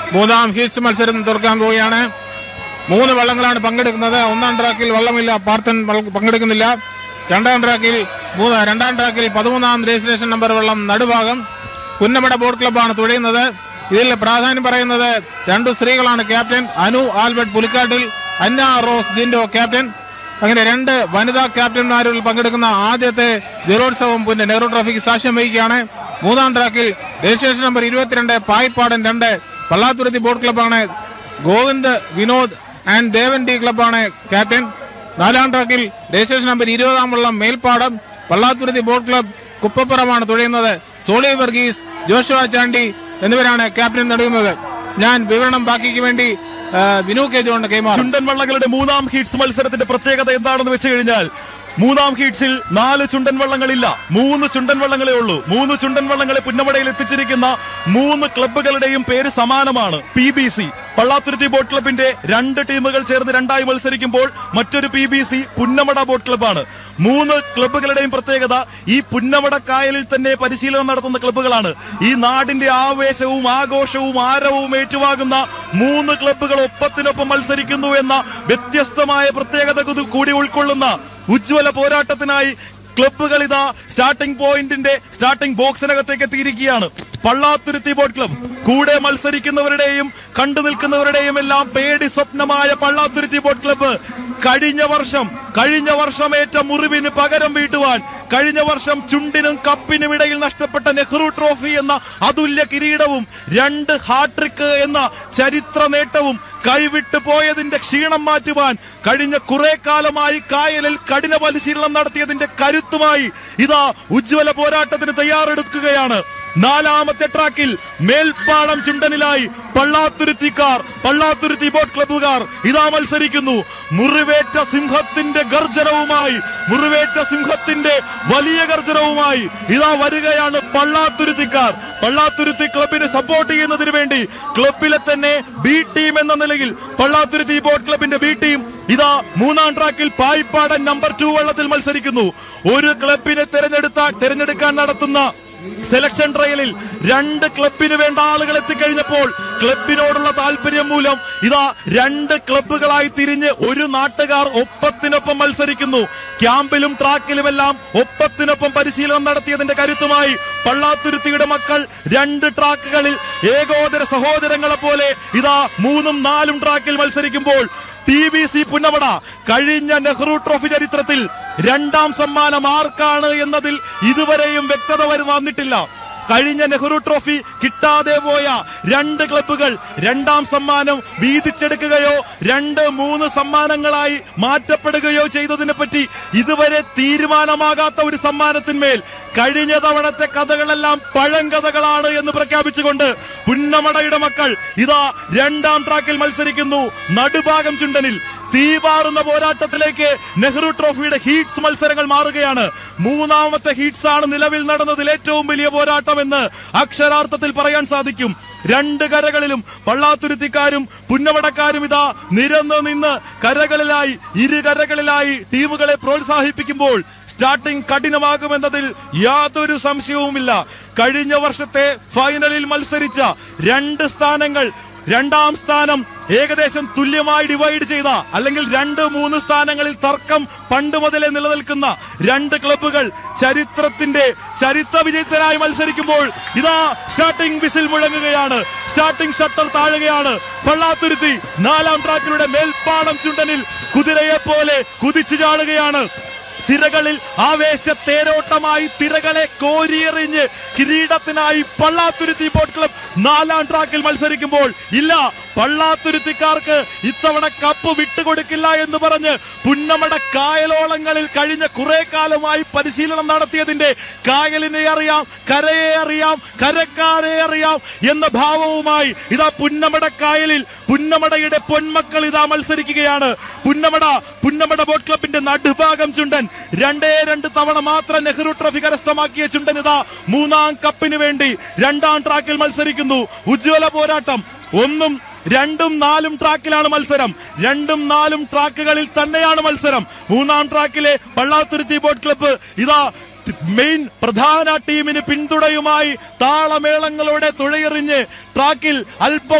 മൂന്നാം ഹീറ്റ്സ് മത്സരം തുറക്കാൻ പോവുകയാണ് മൂന്ന് വള്ളങ്ങളാണ് പങ്കെടുക്കുന്നത് ഒന്നാം ട്രാക്കിൽ വള്ളമില്ല പാർത്ഥൻ വള്ള- പങ്കെടുക്കുന്നില്ല രണ്ടാം ട്രാക്കിൽ മൂന്ന് രണ്ടാം ട്രാക്കിൽ പതിമൂന്നാം രജിസ്ട്രേഷൻ നമ്പർ വള്ളം നടുഭാഗം പുന്നമട ബോട്ട് ക്ലബ്ബാണ് തുഴയുന്നത് ഇതിൽ പ്രാധാന്യം പറയുന്നത് രണ്ടു സ്ത്രീകളാണ് captain Anu Albert Pulikkattil Anna Rose ജിൻഡോ ക്യാപ്റ്റൻ അങ്ങനെ രണ്ട് വനിതാ ക്യാപ്റ്റന്മാരിൽ പങ്കെടുക്കുന്ന ആദ്യത്തെ ജലോത്സവം പിന്നെ നെഹ്റു ട്രോഫിക്ക് സാക്ഷ്യം വഹിക്കുകയാണ് മൂന്നാം ട്രാക്കിൽ രജിസ്ട്രേഷൻ നമ്പർ ഇരുപത്തിരണ്ട് പായിപ്പാടൻ രണ്ട് പള്ളാത്തുരുത്തി ബോട്ട് ക്ലബ്ബാണ് ഗോവിന്ദ് വിനോദ് ആൻഡ് ദേവൻ ഡി ക്ലബ്ബാണ് ക്യാപ്റ്റൻ നാലാം ട്രാക്കിൽ രജിസ്ട്രേഷൻ നമ്പർ ഇരുപതാം വള്ളം മേൽപ്പാടം പള്ളാത്തുരുത്തി ബോട്ട് ക്ലബ് കുപ്പപ്പുറമാണ് തുഴയുന്നത് സോളി വർഗീസ് ജോഷുവ ചാണ്ടി എന്നിവരാണ് ക്യാപ്റ്റൻ നൽകുന്നത് ഞാൻ വിവരണം ബാക്കിക്ക് വേണ്ടി ആ, വിനു കെ ജോണിന് കൈമാറും ചുണ്ടൻ വള്ളങ്ങളുടെ മൂന്നാം ഹീറ്റ്സ് മത്സരത്തിന്റെ പ്രത്യേകത എന്താണെന്ന് വെച്ച് കഴിഞ്ഞാൽ മൂന്നാം ഹീറ്റ്സിൽ നാല് ചുണ്ടൻ വള്ളങ്ങളില്ല മൂന്ന് ചുണ്ടൻ വള്ളങ്ങളേ ഉള്ളൂ മൂന്ന് ചുണ്ടൻ വള്ളങ്ങളെ പുന്നമടയിൽ എത്തിച്ചിരിക്കുന്ന മൂന്ന് ക്ലബ്ബുകളുടെയും പേര് സമാനമാണ് P B C Pallathuruthy boat ക്ലബിന്റെ രണ്ട് ടീമുകൾ ചേർന്ന് രണ്ടായി മത്സരിക്കുമ്പോൾ മറ്റൊരു P B C Punnamada boat ക്ലബ്ബാണ് മൂന്ന് ക്ലബ്ബുകളുടെയും പ്രത്യേകത ഈ പുന്നമട കായലിൽ തന്നെ പരിശീലനം നടത്തുന്ന ക്ലബ്ബുകളാണ് ഈ നാടിന്റെ ആവേശവും ആഘോഷവും ആരവവും ഏറ്റുവാകുന്ന മൂന്ന് ക്ലബ്ബുകൾ ഒപ്പത്തിനൊപ്പം മത്സരിക്കുന്നു എന്ന വ്യത്യസ്തമായ പ്രത്യേകത കുതു- കൂടി ഉൾക്കൊള്ളുന്ന ഉജ്ജ്വല പോരാട്ടത്തിനായി ക്ലബ്ബുകൾ ഇതാ സ്റ്റാർട്ടിംഗ് പോയിന്റിന്റെ സ്റ്റാർട്ടിംഗ് ബോക്സിനകത്തേക്ക് എത്തിയിരിക്കുകയാണ് പള്ളാത്തുരുത്തി ബോട്ട് ക്ലബ് കൂടെ മത്സരിക്കുന്നവരുടെയും കണ്ടു നിൽക്കുന്നവരുടെയും എല്ലാം പേടി സ്വപ്നമായ പള്ളാത്തുരുത്തി ബോട്ട് ക്ലബ്ബ് കഴിഞ്ഞ വർഷം കഴിഞ്ഞ വർഷം ഏറ്റ മുറിവിന് പകരം വീട്ടുവാൻ കഴിഞ്ഞ വർഷം ചുണ്ടിനും കപ്പിനും ഇടയിൽ നഷ്ടപ്പെട്ട നെഹ്റു ട്രോഫി എന്ന അതുല്യ കിരീടവും രണ്ട് ഹാട്രിക്ക് എന്ന ചരിത്ര നേട്ടവും കൈവിട്ടു പോയതിന്റെ ക്ഷീണം മാറ്റുവാൻ കഴിഞ്ഞ കുറെ കാലമായി കായലിൽ കഠിന പരിശീലനം നടത്തിയതിന്റെ കരുത്തുമായി ഇതാ ഉജ്ജ്വല പോരാട്ടത്തിന് തയ്യാറെടുക്കുകയാണ് നാലാമത്തെ ട്രാക്കിൽ മേൽപ്പാടം ചുണ്ടനിലായി പള്ളാത്തുരുത്തിക്കാർ പള്ളാത്തുരുത്തി ബോട്ട് ക്ലബ്ബുകാർ ഇതാ മത്സരിക്കുന്നു മുറിവേറ്റ സിംഹത്തിന്റെ ഗർജനവുമായി മുറിവേറ്റ സിംഹത്തിന്റെ വലിയ ഗർജനവുമായി ഇതാ വരികയാണ് പള്ളാത്തുരുത്തിക്കാർ പള്ളാത്തുരുത്തി ക്ലബിനെ സപ്പോർട്ട് ചെയ്യുന്നതിന് വേണ്ടി ക്ലബിലെ തന്നെ ബി ടീം എന്ന നിലയിൽ പള്ളാത്തുരുത്തി ബോട്ട് ക്ലബിന്റെ ബി ടീം ഇതാ മൂന്നാം ട്രാക്കിൽ പായിപ്പാടൻ നമ്പർ ടു വള്ളത്തിൽ മത്സരിക്കുന്നു ഒരു ക്ലബിനെ തെരഞ്ഞെടുത്താൽ തെരഞ്ഞെടുക്കാൻ നടത്തുന്ന സെലക്ഷൻ ട്രയലിൽ രണ്ട് ക്ലബിന് വേണ്ട ആളുകൾ എത്തിക്കഴിഞ്ഞപ്പോൾ ക്ലബിനോടുള്ള താല്പര്യം മൂലം ഇതാ രണ്ട് ക്ലബുകളായി തിരിഞ്ഞ് ഒരു നാട്ടുകാർ ഒപ്പത്തിനൊപ്പം മത്സരിക്കുന്നു ക്യാമ്പിലും ട്രാക്കിലുമെല്ലാം ഒപ്പത്തിനൊപ്പം പരിശീലനം നടത്തിയതിന്റെ കരുത്തുമായി പള്ളാത്തുരുത്തിയുടെ മക്കൾ രണ്ട് ട്രാക്കുകളിൽ ഏകോദര സഹോദരങ്ങളെ പോലെ ഇതാ മൂന്നും നാലും ട്രാക്കിൽ മത്സരിക്കുമ്പോൾ ടി ബി സി പുന്നമട കഴിഞ്ഞ നെഹ്റു ട്രോഫി ചരിത്രത്തിൽ രണ്ടാം സമ്മാനം ആർക്കാണ് എന്നതിൽ ഇതുവരെയും വ്യക്തത വരു- വന്നിട്ടില്ല കഴിഞ്ഞ നെഹ്റു ട്രോഫി കിട്ടാതെ പോയ രണ്ട് ക്ലബ്ബുകൾ രണ്ടാം സമ്മാനം വീതിച്ചെടുക്കുകയോ രണ്ട് മൂന്ന് സമ്മാനങ്ങളായി മാറ്റപ്പെടുകയോ ചെയ്തതിനെ പറ്റി ഇതുവരെ തീരുമാനമാകാത്ത ഒരു സമ്മാനത്തിന്മേൽ കഴിഞ്ഞ തവണത്തെ കഥകളെല്ലാം പഴങ്കഥകളാണ് എന്ന് പ്രഖ്യാപിച്ചുകൊണ്ട് പുന്നമടയുടെ മക്കൾ ഇതാ രണ്ടാം ട്രാക്കിൽ മത്സരിക്കുന്നു നടുഭാഗം ചുണ്ടനിൽ തീപാറുന്ന പോരാട്ടത്തിലേക്ക് നെഹ്റു ട്രോഫിയുടെ ഹീറ്റ്സ് മത്സരങ്ങൾ മാറുകയാണ് മൂന്നാമത്തെ ഹീറ്റ്സ് ആണ് നിലവിൽ നടന്നതിൽ ഏറ്റവും വലിയ പോരാട്ടം എന്ന് അക്ഷരാർത്ഥത്തിൽ പറയാൻ സാധിക്കും രണ്ട് കരകളിലും പള്ളാത്തുരുത്തിക്കാരും പുന്നമടക്കാരും ഇതാ നിരന്ന് നിന്ന് കരകളിലായി ഇരു കരകളിലായി ടീമുകളെ പ്രോത്സാഹിപ്പിക്കുമ്പോൾ സ്റ്റാർട്ടിംഗ് കഠിനമാകുമെന്നതിൽ യാതൊരു സംശയവുമില്ല കഴിഞ്ഞ വർഷത്തെ ഫൈനലിൽ മത്സരിച്ച രണ്ട് സ്ഥാനങ്ങൾ രണ്ടാം സ്ഥാനം ഏകദേശം തുല്യമായി ഡിവൈഡ് ചെയ്ത അല്ലെങ്കിൽ രണ്ട് മൂന്ന് സ്ഥാനങ്ങളിൽ തർക്കം പണ്ട് മുതലേ നിലനിൽക്കുന്ന രണ്ട് ക്ലബ്ബുകൾ ചരിത്രത്തിന്റെ ചരിത്ര വിജയത്തിനായി മത്സരിക്കുമ്പോൾ ഇതാ സ്റ്റാർട്ടിംഗ് വിസിൽ മുഴങ്ങുകയാണ് സ്റ്റാർട്ടിംഗ് ഷട്ടർ താഴുകയാണ് പള്ളാത്തുരുത്തി നാലാം ട്രാക്കിലൂടെ മേൽപ്പാടം ചുണ്ടനിൽ കുതിരയെ പോലെ കുതിച്ചു ചാടുകയാണ് സിരകളിൽ ആവേശ തേരോട്ടമായി തിരകളെ കോരിയെറിഞ്ഞ് കിരീടത്തിനായി പള്ളാത്തുരുത്തി ബോട്ട് ക്ലബ് നാലാം ട്രാക്കിൽ മത്സരിക്കുമ്പോൾ ഇല്ല പള്ളാത്തുരുത്തിക്കാർക്ക് ഇത്തവണ കപ്പ് വിട്ടുകൊടുക്കില്ല എന്ന് പറഞ്ഞ് പുന്നമട കായലോളങ്ങളിൽ കഴിഞ്ഞ കുറെ കാലമായി പരിശീലനം നടത്തിയതിന്റെ കായലിനെ അറിയാം കരയെ അറിയാം കരക്കാരെ അറിയാം എന്ന ഭാവവുമായി ഇതാ പുന്നമട കായലിൽ പുന്നമടയുടെ പൊന്മക്കൾ ഇതാ മത്സരിക്കുകയാണ് പുന്നമട പുന്നമട ബോട്ട് ക്ലബിന്റെ നടുഭാഗം ചുണ്ടൻ രണ്ടേ രണ്ട് തവണ മാത്രം നെഹ്റു ട്രോഫി കരസ്ഥമാക്കിയ ചുണ്ടൻ ഇതാ മൂന്നാം കപ്പിന് വേണ്ടി രണ്ടാം ട്രാക്കിൽ മത്സരിക്കുന്നു ഉജ്ജ്വല പോരാട്ടം ഒന്നും രണ്ടും നാലും ട്രാക്കിലാണ് മത്സരം രണ്ടും നാലും ട്രാക്കുകളിൽ തന്നെയാണ് മത്സരം മൂന്നാം ട്രാക്കിലെ പള്ളാത്തുരുത്തി ബോട്ട് ക്ലബ്ബ് ഇതാ മെയിൻ പ്രധാന ടീമിന് പിന്തുണയുമായി താളമേളങ്ങളോടെ തുഴയെറിഞ്ഞ് ട്രാക്കിൽ അല്പം